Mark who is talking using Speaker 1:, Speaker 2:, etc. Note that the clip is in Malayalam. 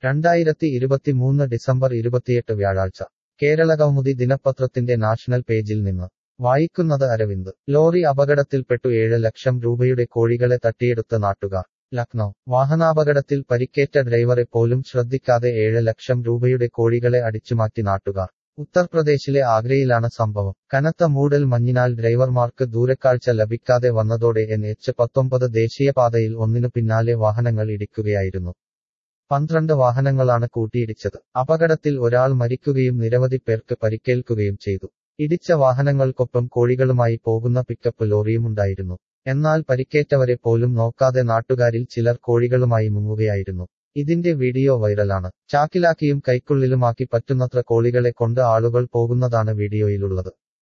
Speaker 1: രണ്ടായിരത്തി ഇരുപത്തിമൂന്ന് ഡിസംബർ ഇരുപത്തിയെട്ട് വ്യാഴാഴ്ച കേരളകൗമുദി ദിനപത്രത്തിന്റെ നാഷണൽ പേജിൽ നിന്ന് വായിക്കുന്നത് അരവിന്ദ് ലോറി അപകടത്തിൽപ്പെട്ടു ഏഴ് ലക്ഷം രൂപയുടെ കോഴികളെ തട്ടിയെടുത്ത നാട്ടുകാർ ലക്നൗ വാഹനാപകടത്തിൽ പരിക്കേറ്റ ഡ്രൈവറെ പോലും ശ്രദ്ധിക്കാതെ ഏഴ് ലക്ഷം രൂപയുടെ കോഴികളെ അടിച്ചുമാറ്റി നാട്ടുകാർ ഉത്തർപ്രദേശിലെ ആഗ്രയിലാണ് സംഭവം കനത്ത മൂടൽ മഞ്ഞിനാൽ ഡ്രൈവർമാർക്ക് ദൂരക്കാഴ്ച ലഭിക്കാതെ വന്നതോടെ എൻ എച്ച് പത്തൊമ്പത് ദേശീയപാതയിൽ ഒന്നിനു പിന്നാലെ വാഹനങ്ങൾ ഇടിക്കുകയായിരുന്നു പന്ത്രണ്ട് വാഹനങ്ങളാണ് കൂട്ടിയിടിച്ചത് അപകടത്തിൽ ഒരാൾ മരിക്കുകയും നിരവധി പേർക്ക് പരിക്കേൽക്കുകയും ചെയ്തു ഇടിച്ച വാഹനങ്ങൾക്കൊപ്പം കോഴികളുമായി പോകുന്ന പിക്കപ്പ് ലോറിയുമുണ്ടായിരുന്നു എന്നാൽ പരിക്കേറ്റവരെ പോലും നോക്കാതെ നാട്ടുകാരിൽ ചിലർ കോഴികളുമായി മുങ്ങുകയായിരുന്നു ഇതിന്റെ വീഡിയോ വൈറലാണ് ചാക്കിലാക്കിയും കൈക്കുള്ളിലുമാക്കി പറ്റുന്നത്ര കോഴികളെ കൊണ്ട് ആളുകൾ പോകുന്നതാണ് വീഡിയോയിലുള്ളത്